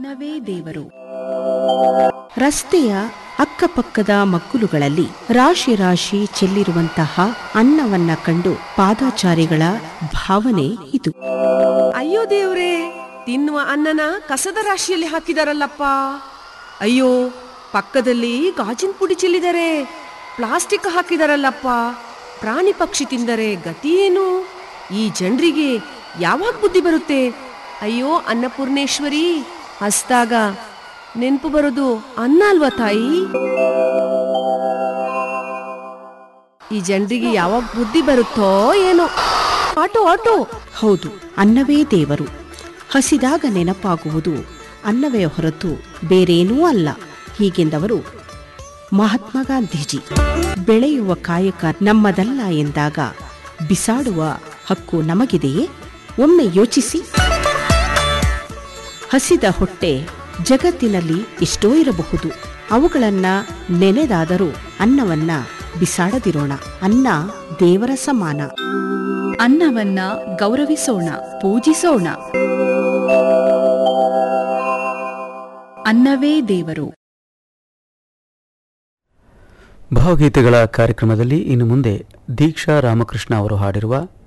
ಅನ್ನವೇ ದೇವರು ರಸ್ತೆಯ ಅಕ್ಕಪಕ್ಕದ ಮಗ್ಗುಲುಗಳಲ್ಲಿ ರಾಶಿ ರಾಶಿ ಚೆಲ್ಲಿರುವಂತಹ ಅನ್ನವನ್ನ ಕಂಡು ಪಾದಾಚಾರಿಗಳ ಭಾವನೆ ಇದು ಅಯ್ಯೋ ದೇವ್ರೇ ತಿನ್ನುವ ಅನ್ನನ ಕಸದ ರಾಶಿಯಲ್ಲಿ ಹಾಕಿದಾರಲ್ಲಪ್ಪ ಅಯ್ಯೋ ಪಕ್ಕದಲ್ಲಿ ಗಾಜಿನ ಪುಡಿ ಚೆಲ್ಲಿದರೆ ಪ್ಲಾಸ್ಟಿಕ್ ಹಾಕಿದಾರಲ್ಲಪ್ಪ ಪ್ರಾಣಿ ಪಕ್ಷಿ ತಿಂದರೆ ಗತಿ ಏನು ಈ ಜನರಿಗೆ ಯಾವಾಗ ಬುದ್ಧಿ ಬರುತ್ತೆ ಅಯ್ಯೋ ಅನ್ನಪೂರ್ಣೇಶ್ವರಿ ಹಸ್ದಾಗ ನೆನ್ಪು ಬರೋದು ಅನ್ನ ಅಲ್ವಾ ತಾಯಿ ಈ ಜನರಿಗೆ ಯಾವಾಗ ಬುದ್ಧಿ ಬರುತ್ತೋ ಏನೋ ಆಟೋ ಆಟೋ ಹೌದು ಅನ್ನವೇ ದೇವರು ಹಸಿದಾಗ ನೆನಪಾಗುವುದು ಅನ್ನವೇ ಹೊರತು ಬೇರೇನೂ ಅಲ್ಲ ಹೀಗೆಂದವರು ಮಹಾತ್ಮ ಗಾಂಧೀಜಿ ಬೆಳೆಯುವ ಕಾಯಕ ನಮ್ಮದಲ್ಲ ಎಂದಾಗ ಬಿಸಾಡುವ ಹಕ್ಕು ನಮಗಿದೆಯೇ ಒಮ್ಮೆ ಯೋಚಿಸಿ ಹಸಿದ ಹೊಟ್ಟೆ ಜಗತ್ತಿನಲ್ಲಿ ಎಷ್ಟೋ ಇರಬಹುದು ಅವುಗಳನ್ನ ನೆನೆದಾದರೂ ಅನ್ನವನ್ನ ಬಿಸಾಡದಿರೋಣ ಅನ್ನ ದೇವರ ಸಮಾನ ಅನ್ನವನ್ನ ಗೌರವಿಸೋಣ ಪೂಜಿಸೋಣ ಅನ್ನವೇ ದೇವರು ಭಾವಗೀತೆಗಳ ಕಾರ್ಯಕ್ರಮದಲ್ಲಿ ಇನ್ನು ಮುಂದೆ ದೀಕ್ಷಾ ರಾಮಕೃಷ್ಣ ಅವರು ಹಾಡಿರುವ